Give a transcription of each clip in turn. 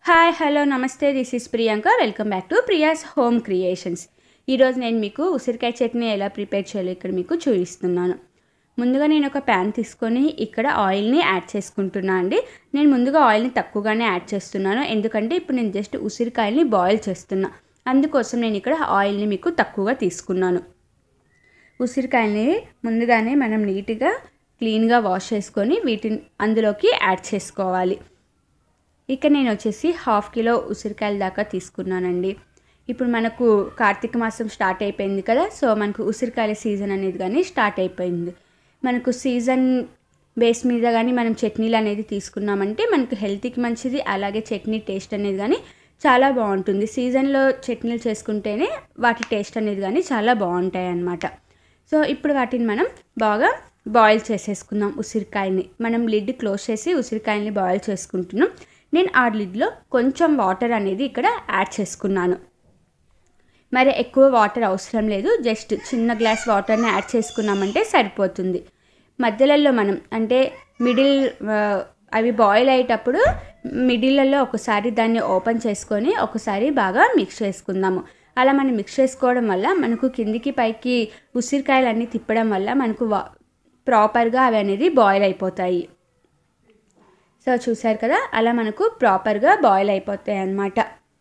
hi hello namaste this is Priyanka welcome back to Priya's home creations ఈరోజు నేను మీకు ఉసిరికాయ చట్నీ ఎలా ప్రిపేర్ చేయాలో ఇక్కడ మీకు చూపిస్తున్నాను ముందుగా నేను ఒక ప్యాన్ తీసుకొని ఇక్కడ ఆయిల్ని యాడ్ చేసుకుంటున్నా అండి నేను ముందుగా ఆయిల్ని తక్కువగానే యాడ్ చేస్తున్నాను ఎందుకంటే ఇప్పుడు నేను జస్ట్ ఉసిరికాయల్ని బాయిల్ చేస్తున్నా అందుకోసం నేను ఇక్కడ ఆయిల్ని మీకు తక్కువగా తీసుకున్నాను ఉసిరికాయల్ని ముందుగానే మనం నీట్గా క్లీన్గా వాష్ చేసుకొని వీటిని అందులోకి యాడ్ చేసుకోవాలి ఇక నేను వచ్చేసి హాఫ్ కిలో ఉసిరికాయల దాకా తీసుకున్నానండి ఇప్పుడు మనకు కార్తీక మాసం స్టార్ట్ అయిపోయింది కదా సో మనకు ఉసిరికాయల సీజన్ అనేది కానీ స్టార్ట్ అయిపోయింది మనకు సీజన్ బేస్ మీద కానీ మనం చట్నీలు అనేది తీసుకున్నామంటే మనకు హెల్త్కి మంచిది అలాగే చట్నీ టేస్ట్ అనేది కానీ చాలా బాగుంటుంది సీజన్లో చట్నీలు చేసుకుంటేనే వాటి టేస్ట్ అనేది కానీ చాలా బాగుంటాయి అన్నమాట సో ఇప్పుడు వాటిని మనం బాగా బాయిల్ చేసేసుకుందాం ఉసిరికాయని మనం లిడ్ క్లోజ్ చేసి ఉసిరికాయని బాయిల్ చేసుకుంటున్నాం నేను ఆ లిడ్లో కొంచెం వాటర్ అనేది ఇక్కడ యాడ్ చేసుకున్నాను మరి ఎక్కువ వాటర్ అవసరం లేదు జస్ట్ చిన్న గ్లాస్ వాటర్ని యాడ్ చేసుకున్నామంటే సరిపోతుంది మధ్యలలో మనం అంటే మిడిల్ అవి బాయిల్ అయ్యేటప్పుడు మిడిల్లో ఒకసారి దాన్ని ఓపెన్ చేసుకొని ఒకసారి బాగా మిక్స్ చేసుకుందాము అలా మనం మిక్స్ చేసుకోవడం వల్ల మనకు కిందికి పైకి ఉసిరికాయలన్నీ తిప్పడం వల్ల మనకు వా ప్రాపర్గా అవి అనేది బాయిల్ అయిపోతాయి సో చూసారు కదా అలా మనకు ప్రాపర్గా బాయిల్ అయిపోతాయి అన్నమాట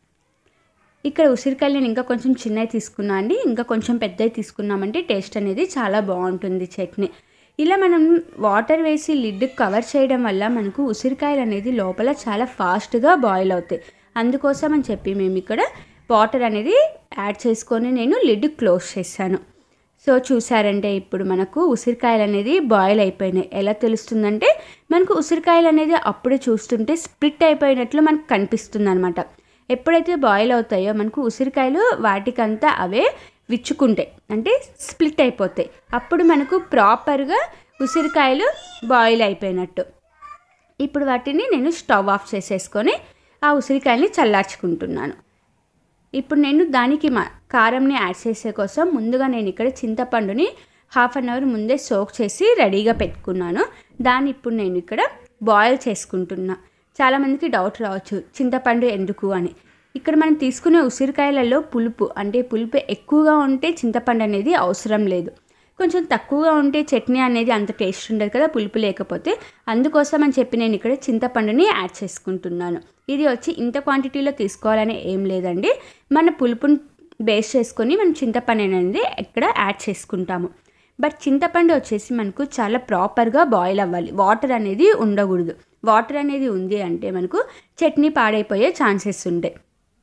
ఇక్కడ ఉసిరికాయలు నేను ఇంకా కొంచెం చిన్నవి తీసుకున్నా అండి ఇంకా కొంచెం పెద్దవి తీసుకున్నామంటే టేస్ట్ అనేది చాలా బాగుంటుంది చట్నీ ఇలా మనం వాటర్ వేసి లిడ్ కవర్ చేయడం వల్ల మనకు ఉసిరికాయలు అనేది లోపల చాలా ఫాస్ట్గా బాయిల్ అవుతాయి అందుకోసం అని చెప్పి మేము ఇక్కడ వాటర్ అనేది యాడ్ చేసుకొని నేను లిడ్ క్లోజ్ చేశాను సో చూసారంటే ఇప్పుడు మనకు ఉసిరికాయలు అనేది బాయిల్ అయిపోయినాయి ఎలా తెలుస్తుందంటే మనకు ఉసిరికాయలు అనేది అప్పుడే చూస్తుంటే స్ప్లిట్ అయిపోయినట్లు మనకు కనిపిస్తుంది అనమాట ఎప్పుడైతే బాయిల్ అవుతాయో మనకు ఉసిరికాయలు వాటికంతా అవే విచ్చుకుంటాయి అంటే స్ప్లిట్ అయిపోతాయి అప్పుడు మనకు ప్రాపర్గా ఉసిరికాయలు బాయిల్ అయిపోయినట్టు ఇప్పుడు వాటిని నేను స్టవ్ ఆఫ్ చేసేసుకొని ఆ ఉసిరికాయల్ని చల్లార్చుకుంటున్నాను ఇప్పుడు నేను దానికి మా కారంని యాడ్ చేసే కోసం ముందుగా నేను ఇక్కడ చింతపండుని హాఫ్ అన్ అవర్ ముందే సోక్ చేసి రెడీగా పెట్టుకున్నాను దాన్ని ఇప్పుడు నేను ఇక్కడ బాయిల్ చేసుకుంటున్నా చాలామందికి డౌట్ రావచ్చు చింతపండు ఎందుకు అని ఇక్కడ మనం తీసుకునే ఉసిరికాయలలో పులుపు అంటే పులుపు ఎక్కువగా ఉంటే చింతపండు అనేది అవసరం లేదు కొంచెం తక్కువగా ఉంటే చట్నీ అనేది అంత టేస్ట్ ఉండదు కదా పులుపు లేకపోతే అందుకోసం అని చెప్పి నేను ఇక్కడ చింతపండుని యాడ్ చేసుకుంటున్నాను ఇది వచ్చి ఇంత క్వాంటిటీలో తీసుకోవాలని ఏం లేదండి మన పులుపుని బేస్ చేసుకొని మనం చింతపండు అనేది ఇక్కడ యాడ్ చేసుకుంటాము బట్ చింతపండు వచ్చేసి మనకు చాలా ప్రాపర్గా బాయిల్ అవ్వాలి వాటర్ అనేది ఉండకూడదు వాటర్ అనేది ఉంది అంటే మనకు చట్నీ పాడైపోయే ఛాన్సెస్ ఉంటాయి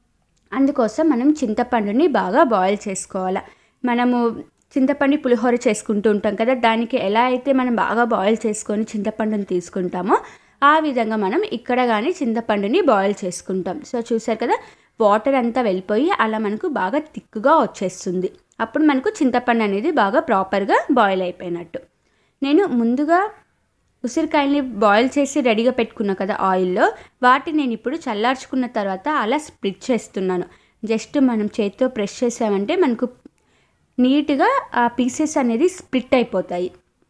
అందుకోసం మనం చింతపండుని బాగా బాయిల్ చేసుకోవాలి మనము చింతపండు పులిహోర చేసుకుంటూ ఉంటాం కదా దానికి ఎలా అయితే మనం బాగా బాయిల్ చేసుకొని చింతపండుని తీసుకుంటామో ఆ విధంగా మనం ఇక్కడ కానీ చింతపండుని బాయిల్ చేసుకుంటాం సో చూసారు కదా వాటర్ అంతా వెళ్ళిపోయి అలా మనకు బాగా థిక్గా వచ్చేస్తుంది అప్పుడు మనకు చింతపండు అనేది బాగా ప్రాపర్గా బాయిల్ అయిపోయినట్టు నేను ముందుగా ఉసిరికాయల్ని బాయిల్ చేసి రెడీగా పెట్టుకున్నా కదా ఆయిల్లో వాటిని నేను ఇప్పుడు చల్లార్చుకున్న తర్వాత అలా స్ప్లిట్ చేస్తున్నాను జస్ట్ మనం చేతితో ప్రెస్ చేసామంటే మనకు నీట్గా ఆ పీసెస్ అనేది స్ప్లిట్ అయిపోతాయి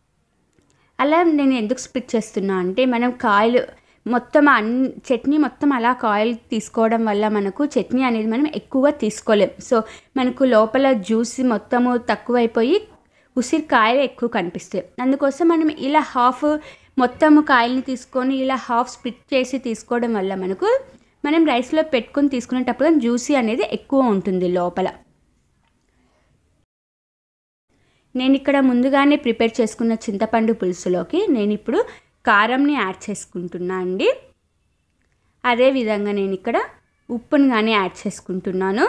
అలా నేను ఎందుకు స్ప్లిట్ చేస్తున్నా అంటే మనం కాయలు మొత్తం అన్ని చట్నీ మొత్తం అలా కాయలు తీసుకోవడం వల్ల మనకు చట్నీ అనేది మనం ఎక్కువగా తీసుకోలేం సో మనకు లోపల జ్యూస్ మొత్తము తక్కువైపోయి ఉసిరికాయలు ఎక్కువ కనిపిస్తాయి అందుకోసం మనం ఇలా హాఫ్ మొత్తం కాయల్ని తీసుకొని ఇలా హాఫ్ స్ప్లిట్ చేసి తీసుకోవడం వల్ల మనకు మనం రైస్లో పెట్టుకొని తీసుకునేటప్పుడు జ్యూసీ అనేది ఎక్కువ ఉంటుంది లోపల నేను ఇక్కడ ముందుగానే ప్రిపేర్ చేసుకున్న చింతపండు పులుసులోకి నేను ఇప్పుడు కారంని యాడ్ చేసుకుంటున్నా అండి అదేవిధంగా నేను ఇక్కడ ఉప్పుని కానీ యాడ్ చేసుకుంటున్నాను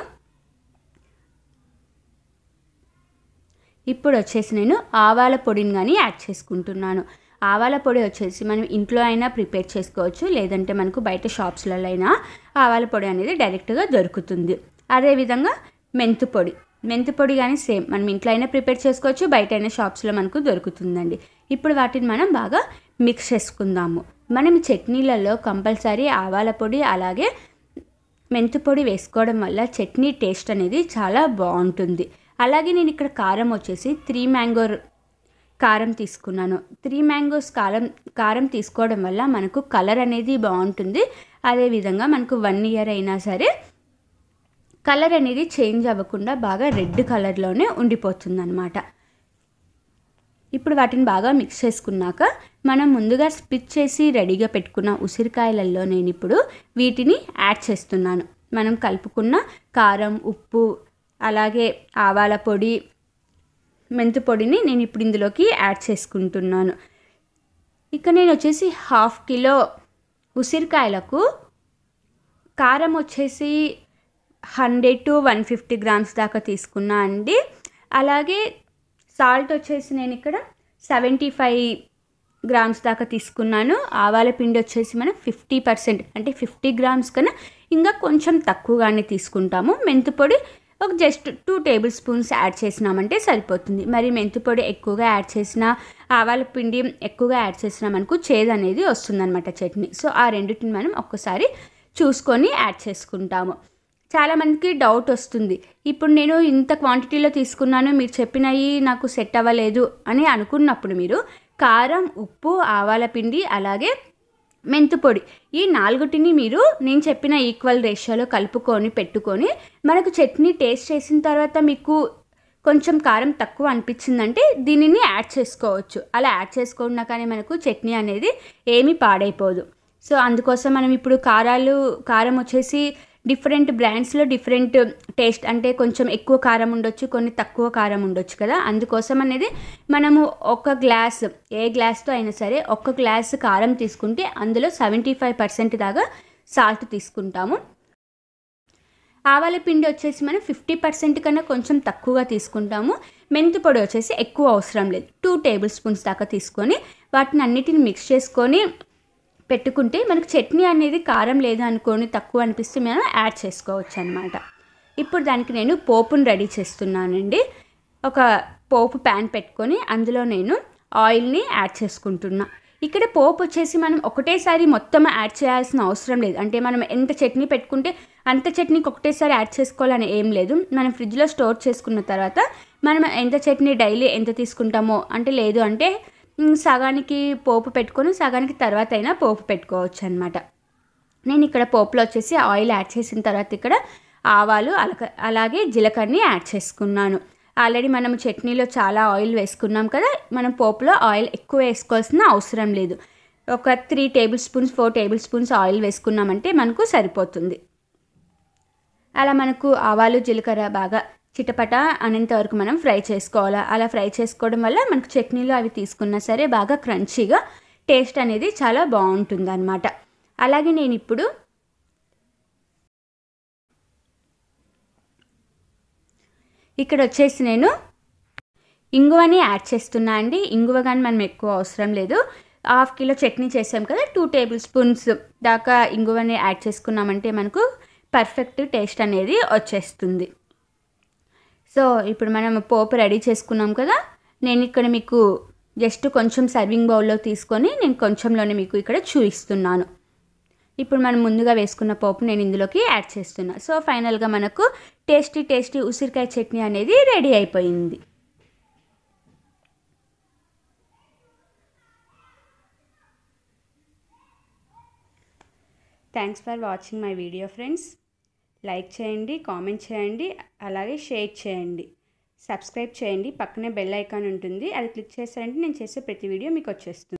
ఇప్పుడు వచ్చేసి నేను ఆవాల పొడిని కానీ యాడ్ చేసుకుంటున్నాను ఆవాల పొడి వచ్చేసి మనం ఇంట్లో అయినా ప్రిపేర్ చేసుకోవచ్చు లేదంటే మనకు బయట షాప్స్లలో అయినా ఆవాల పొడి అనేది డైరెక్ట్గా దొరుకుతుంది అదేవిధంగా మెంతు పొడి మెంతు పొడి కానీ సేమ్ మనం ఇంట్లో అయినా ప్రిపేర్ చేసుకోవచ్చు బయట అయినా షాప్స్లో మనకు దొరుకుతుందండి ఇప్పుడు వాటిని మనం బాగా మిక్స్ చేసుకుందాము మనం చట్నీలలో కంపల్సరీ ఆవాల పొడి అలాగే మెంతు పొడి వేసుకోవడం వల్ల చట్నీ టేస్ట్ అనేది చాలా బాగుంటుంది అలాగే నేను ఇక్కడ కారం వచ్చేసి త్రీ మ్యాంగో కారం తీసుకున్నాను త్రీ మ్యాంగోస్ కారం కారం తీసుకోవడం వల్ల మనకు కలర్ అనేది బాగుంటుంది అదేవిధంగా మనకు వన్ ఇయర్ అయినా సరే కలర్ అనేది చేంజ్ అవ్వకుండా బాగా రెడ్ కలర్లోనే ఉండిపోతుంది అనమాట ఇప్పుడు వాటిని బాగా మిక్స్ చేసుకున్నాక మనం ముందుగా స్పిచ్ చేసి రెడీగా పెట్టుకున్న ఉసిరికాయలలో నేను ఇప్పుడు వీటిని యాడ్ చేస్తున్నాను మనం కలుపుకున్న కారం ఉప్పు అలాగే ఆవాల పొడి మెంతు పొడిని నేను ఇప్పుడు ఇందులోకి యాడ్ చేసుకుంటున్నాను ఇక నేను వచ్చేసి హాఫ్ కిలో ఉసిరికాయలకు కారం వచ్చేసి hundred to one fifty grams దాకా తీసుకున్నా అండి అలాగే సాల్ట్ వచ్చేసి నేను ఇక్కడ సెవెంటీ ఫైవ్ గ్రామ్స్ దాకా తీసుకున్నాను ఆవాల పిండి వచ్చేసి మనం ఫిఫ్టీ పర్సెంట్ అంటే ఫిఫ్టీ గ్రామ్స్ కన్నా ఇంకా కొంచెం తక్కువగానే తీసుకుంటాము మెంతిపొడి ఒక just two tablespoons add చేసినామంటే సరిపోతుంది మరి మెంతిపొడి ఎక్కువగా యాడ్ చేసిన ఆవాల పిండి ఎక్కువగా యాడ్ చేసినామనుకో చేదు అనేది వస్తుందన్నమాట చట్నీ సో ఆ రెండింటిని మనం ఒక్కసారి చూసుకొని యాడ్ చేసుకుంటాము చాలామందికి డౌట్ వస్తుంది ఇప్పుడు నేను ఇంత క్వాంటిటీలో తీసుకున్నాను మీరు చెప్పినవి నాకు సెట్ అవ్వలేదు అని అనుకున్నప్పుడు మీరు కారం ఉప్పు ఆవాల పిండి అలాగే మెంతుపొడి ఈ నాలుగుటిని మీరు నేను చెప్పిన ఈక్వల్ రేషియోలో కలుపుకొని పెట్టుకొని మనకు చట్నీ టేస్ట్ చేసిన తర్వాత మీకు కొంచెం కారం తక్కువ అనిపించిందంటే దీనిని యాడ్ చేసుకోవచ్చు అలా యాడ్ చేసుకున్నా కానీ మనకు చట్నీ అనేది ఏమీ పాడైపోదు సో అందుకోసం మనం ఇప్పుడు కారాలు కారం వచ్చేసి డిఫరెంట్ బ్రాండ్స్లో డిఫరెంట్ టేస్ట్ అంటే కొంచెం ఎక్కువ కారం ఉండొచ్చు కొన్ని తక్కువ కారం ఉండొచ్చు కదా అందుకోసం అనేది మనము ఒక గ్లాస్ ఏ గ్లాస్తో అయినా సరే ఒక గ్లాస్ కారం తీసుకుంటే అందులో సెవెంటీ ఫైవ్ పర్సెంట్ దాకా సాల్ట్ తీసుకుంటాము ఆవాల పిండి వచ్చేసి మనం ఫిఫ్టీ పర్సెంట్ కన్నా కొంచెం తక్కువగా తీసుకుంటాము మెంతి పొడి వచ్చేసి ఎక్కువ అవసరం లేదు టూ టేబుల్ స్పూన్స్ దాకా తీసుకొని వాటిని అన్నిటిని మిక్స్ చేసుకొని పెట్టుకుంటే మనకు చట్నీ అనేది కారం లేదా అనుకోని తక్కువ అనిపిస్తే మనం యాడ్ చేసుకోవచ్చు అనమాట ఇప్పుడు దానికి నేను పోపును రెడీ చేస్తున్నానండి ఒక పోపు ప్యాన్ పెట్టుకొని అందులో నేను ఆయిల్ని యాడ్ చేసుకుంటున్నా ఇక్కడ పోపు వచ్చేసి మనం ఒకటేసారి మొత్తం యాడ్ చేయాల్సిన అవసరం లేదు అంటే మనం ఎంత చట్నీ పెట్టుకుంటే అంత చట్నీకి ఒకటేసారి యాడ్ చేసుకోవాలని ఏం లేదు మనం ఫ్రిడ్జ్లో స్టోర్ చేసుకున్న తర్వాత మనం ఎంత చట్నీ డైలీ ఎంత తీసుకుంటామో అంటే లేదు అంటే సగానికి పోపు పెట్టుకొని సగానికి తర్వాత అయినా పోపు పెట్టుకోవచ్చు అనమాట నేను ఇక్కడ పోపులో వచ్చేసి ఆయిల్ యాడ్ చేసిన తర్వాత ఇక్కడ ఆవాలు అలక అలాగే జీలకర్రని యాడ్ చేసుకున్నాను ఆల్రెడీ మనం చట్నీలో చాలా ఆయిల్ వేసుకున్నాం కదా మనం పోపులో ఆయిల్ ఎక్కువ వేసుకోవాల్సిన అవసరం లేదు ఒక three tablespoons four tablespoons oil వేసుకున్నామంటే మనకు సరిపోతుంది అలా మనకు ఆవాలు జీలకర్ర బాగా చిటపట అనేంత వరకు మనం ఫ్రై చేసుకోవాలి అలా ఫ్రై చేసుకోవడం వల్ల మనకు చట్నీలో అవి తీసుకున్నా సరే బాగా క్రంచీగా టేస్ట్ అనేది చాలా బాగుంటుంది అనమాట అలాగే నేను ఇప్పుడు ఇక్కడ వచ్చేసి నేను ఇంగువని యాడ్ చేస్తున్నా అండి ఇంగువ కానీ మనం ఎక్కువ అవసరం లేదు హాఫ్ కిలో చట్నీ చేసాం కదా టూ టేబుల్ స్పూన్స్ దాకా ఇంగువని యాడ్ చేసుకున్నామంటే మనకు పర్ఫెక్ట్ టేస్ట్ అనేది వచ్చేస్తుంది సో ఇప్పుడు మనం పోపు రెడీ చేసుకున్నాం కదా నేను ఇక్కడ మీకు జస్ట్ కొంచెం సర్వింగ్ బౌల్లో తీసుకొని నేను కొంచెంలోనే మీకు ఇక్కడ చూపిస్తున్నాను ఇప్పుడు మనం ముందుగా వేసుకున్న పోపు నేను ఇందులోకి యాడ్ చేస్తున్నా సో ఫైనల్గా మనకు టేస్టీ టేస్టీ ఉసిరికాయ చట్నీ అనేది రెడీ అయిపోయింది thanks for watching my video friends like చేయండి కామెంట్ చేయండి అలాగే షేర్ చేయండి సబ్స్క్రైబ్ చేయండి పక్కనే బెల్ ఐకాన్ ఉంటుంది అది క్లిక్ చేస్తారంటే నేను చేసే ప్రతి వీడియో మీకు వచ్చేస్తుంది